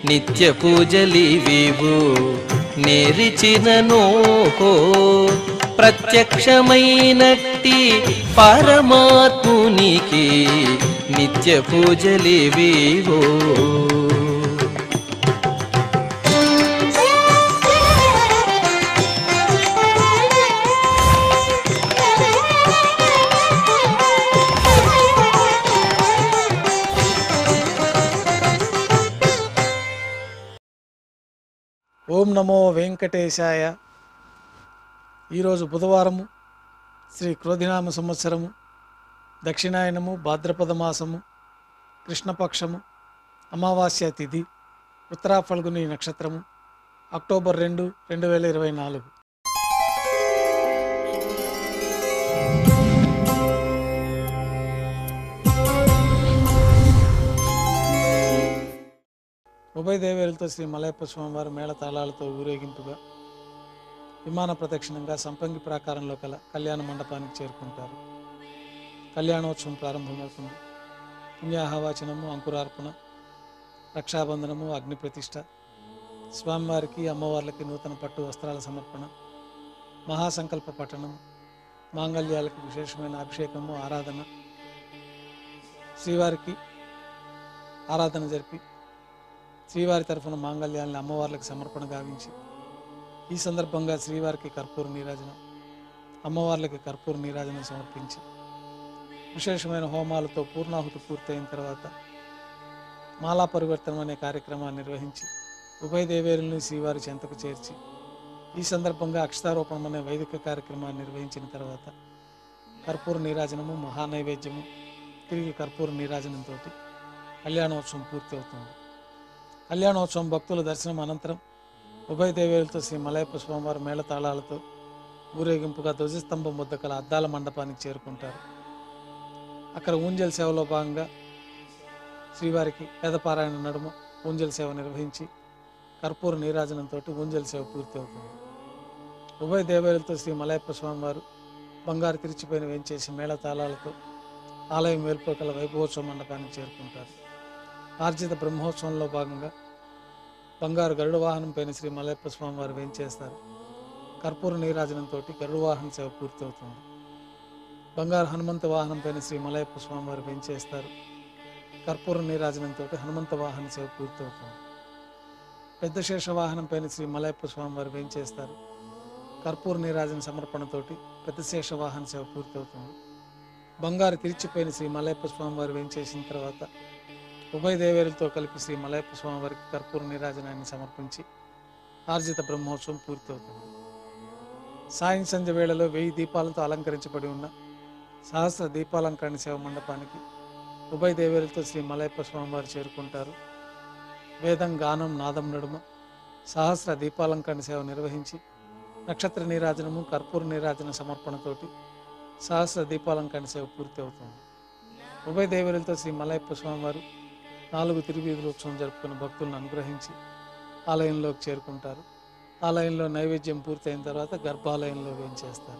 నిత్య పూజలివివు నేరిచిన నోహో ప్రత్యక్షమైనట్టి పరమాత్మునికి నిత్య పూజలివివో ఓం నమో వెంకటేశాయ ఈరోజు బుధవారము శ్రీ క్రోధినామ సంవత్సరము దక్షిణాయనము భాద్రపద మాసము కృష్ణపక్షము అమావాస్య తిథి ఉత్తరా ఫల్గుని నక్షత్రము అక్టోబర్ రెండు రెండు వేల ఇరవై నాలుగు ఉభయ దేవేలతో శ్రీ మలయప్ప స్వామివారి మేళ తాళాలతో ఊరేగింపుగా విమాన ప్రదక్షిణంగా సంపంగి ప్రాకారంలో కల కళ్యాణ మండపానికి చేరుకుంటారు కళ్యాణోత్సవం ప్రారంభమవుతుంది పుణ్యాహవాచనము అంకురార్పణ రక్షాబంధనము అగ్ని ప్రతిష్ట స్వామివారికి అమ్మవార్లకి నూతన పట్టు వస్త్రాల సమర్పణ మహాసంకల్ప పఠనం మాంగళ్యాలకు విశేషమైన అభిషేకము ఆరాధన శ్రీవారికి ఆరాధన జరిపి శ్రీవారి తరఫున మాంగళ్యాలను అమ్మవార్లకు సమర్పణ గావించి ఈ సందర్భంగా శ్రీవారికి కర్పూర నీరాజనం అమ్మవార్లకి కర్పూర నీరాజనం సమర్పించి విశేషమైన హోమాలతో పూర్ణాహుతి పూర్తయిన తర్వాత మాలా పరివర్తనం అనే కార్యక్రమాన్ని నిర్వహించి ఉభయ దేవేరుల్ని శ్రీవారి చెంతకు చేర్చి ఈ సందర్భంగా అక్షతారోపణం అనే వైదిక కార్యక్రమాన్ని నిర్వహించిన తర్వాత కర్పూర నీరాజనము మహానైవేద్యము తిరిగి కర్పూర నీరాజనంతో కళ్యాణోత్సవం పూర్తి అవుతుంది కళ్యాణోత్సవం భక్తుల దర్శనం అనంతరం ఉభయ దేవేలతో శ్రీ మలయప్ప స్వామివారి మేళతాళాలతో ఊరేగింపుగా ధ్వజస్తంభం వద్ద కల అద్దాల మండపానికి చేరుకుంటారు అక్కడ ఊంజల్ సేవలో భాగంగా శ్రీవారికి వేదపారాయణ నడుమ ఊంజల్ సేవ నిర్వహించి కర్పూర నీరాజనంతో ఊంజల్ సేవ పూర్తి అవుతుంది ఉభయ దేవేలతో శ్రీ మలయప్ప స్వామివారు బంగారు తిరిచిపోయిన వేంచేసి మేళతాళాలతో ఆలయం వేల్పుకల వైభవోత్సవ మండపానికి చేరుకుంటారు ఆర్జిత బ్రహ్మోత్సవంలో భాగంగా బంగారు గరుడ వాహనం పైన శ్రీ మలయప్ప స్వామి వారు వేంచేస్తారు కర్పూర నీరాజనంతో గరుడ వాహన సేవ పూర్తవుతుంది బంగారు హనుమంత వాహనం పైన శ్రీ మలయప్ప స్వామి వారు వేంచేస్తారు కర్పూర నీరాజనంతో హనుమంత వాహన సేవ పూర్తవుతుంది పెద్ద శేష వాహనం పైన శ్రీ మలయప్ప స్వామి వారు వేంచేస్తారు కర్పూర నీరాజన సమర్పణతోటి పెద్ద శేష వాహన సేవ పూర్తవుతుంది బంగారు తిరిచిపోయిన శ్రీ మలయప్ప స్వామి వారు వేంచేసిన తర్వాత ఉభయ దేవేరులతో కలిపి శ్రీ మలయప్ప స్వామి వారికి కర్పూర నీరాజనాన్ని సమర్పించి ఆర్జిత బ్రహ్మోత్సవం పూర్తవుతుంది సాయం సంధ్య వేళలో వెయ్యి దీపాలతో అలంకరించబడి ఉన్న సహస్ర దీపాలంకరణ సేవ మండపానికి ఉభయ దేవేరులతో శ్రీ మలయప్ప స్వామి వారు చేరుకుంటారు వేదం గానం నాదం నడుమ సహస్ర దీపాలంకరణ సేవ నిర్వహించి నక్షత్ర నీరాజనము కర్పూర నీరాజన సమర్పణతోటి సహస్ర దీపాలంకరణ సేవ పూర్తి అవుతుంది ఉభయ దేవరులతో శ్రీ మలయప్ప స్వామివారు నాలుగు తిరువీధుల ఉత్సవం జరుపుకున్న భక్తులను అనుగ్రహించి ఆలయంలోకి చేరుకుంటారు ఆలయంలో నైవేద్యం పూర్తయిన తర్వాత గర్భాలయంలో వేయించేస్తారు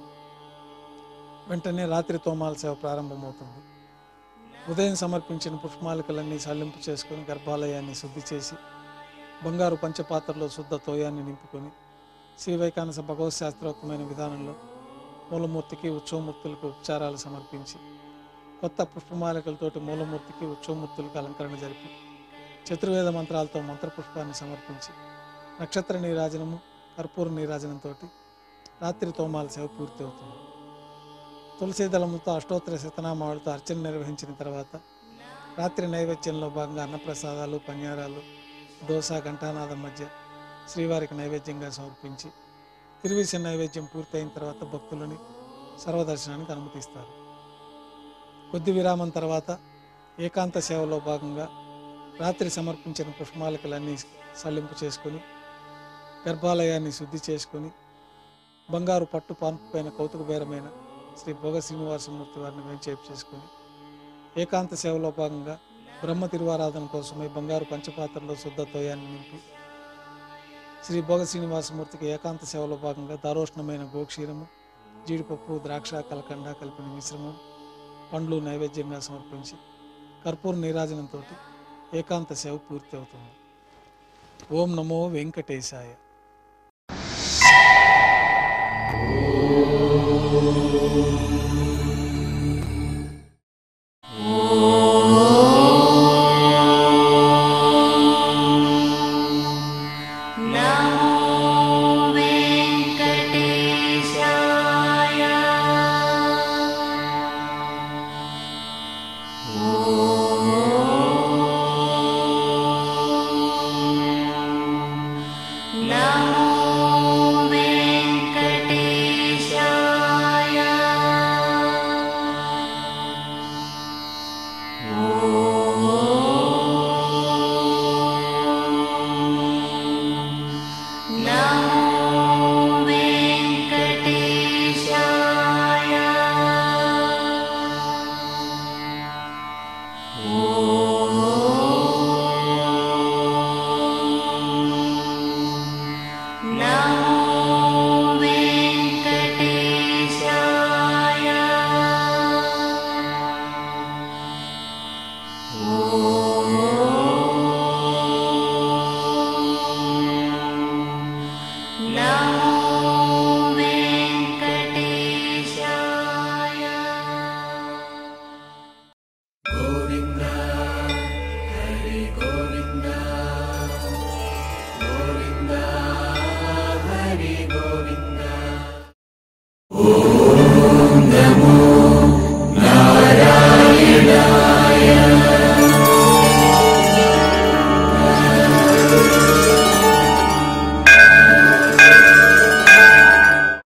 వెంటనే రాత్రి తోమాల సేవ ప్రారంభమవుతుంది ఉదయం సమర్పించిన పుష్పమాలికలన్నీ సల్లింపు చేసుకొని గర్భాలయాన్ని శుద్ధి చేసి బంగారు పంచపాత్రలో శుద్ధ తోయాన్ని నింపుకొని శ్రీ వైకానస భగవత్ శాస్త్రోక్తమైన విధానంలో మూలమూర్తికి ఉత్సవమూర్తులకు ఉపచారాలు సమర్పించి కొత్త పుష్పమాలికలతోటి మూలమూర్తికి ఉత్సవమూర్తులకు అలంకరణ జరిపి చతుర్వేద మంత్రాలతో మంత్రపుష్పాన్ని సమర్పించి నక్షత్ర నీరాజనము కర్పూర నీరాజనంతో రాత్రి తోమాల సేవ పూర్తి అవుతుంది తులసి దళములతో అష్టోత్తర శతనామాలతో అర్చన నిర్వహించిన తర్వాత రాత్రి నైవేద్యంలో భాగంగా అన్నప్రసాదాలు పన్యారాలు దోశ ఘంటానాదం మధ్య శ్రీవారికి నైవేద్యంగా సమర్పించి తిరువిసిన నైవేద్యం పూర్తయిన తర్వాత భక్తులని సర్వదర్శనానికి అనుమతిస్తారు కొద్ది విరామం తర్వాత ఏకాంత సేవలో భాగంగా రాత్రి సమర్పించిన పుష్పమాలికలన్నీ సల్లింపు చేసుకొని గర్భాలయాన్ని శుద్ధి చేసుకొని బంగారు పట్టు పాన్పు పైన కౌతుకబేరమైన శ్రీ భోగ శ్రీనివాసమూర్తి వారిని వేంచేపు చేసుకొని ఏకాంత సేవలో భాగంగా బ్రహ్మ తిరువారాధన కోసమై బంగారు పంచపాత్రలో శుద్ధ తోయాన్ని నింపి శ్రీ భోగ శ్రీనివాసమూర్తికి ఏకాంత సేవలో భాగంగా దారోష్ణమైన గోక్షీరము జీడిపప్పు ద్రాక్ష కలకండ కలిపిన మిశ్రమం పండ్లు నైవేద్యంగా సమర్పించి కర్పూర నీరాజనంతో ఏకాంత సేవ పూర్తి అవుతుంది ఓం నమో వెంకటేశాయ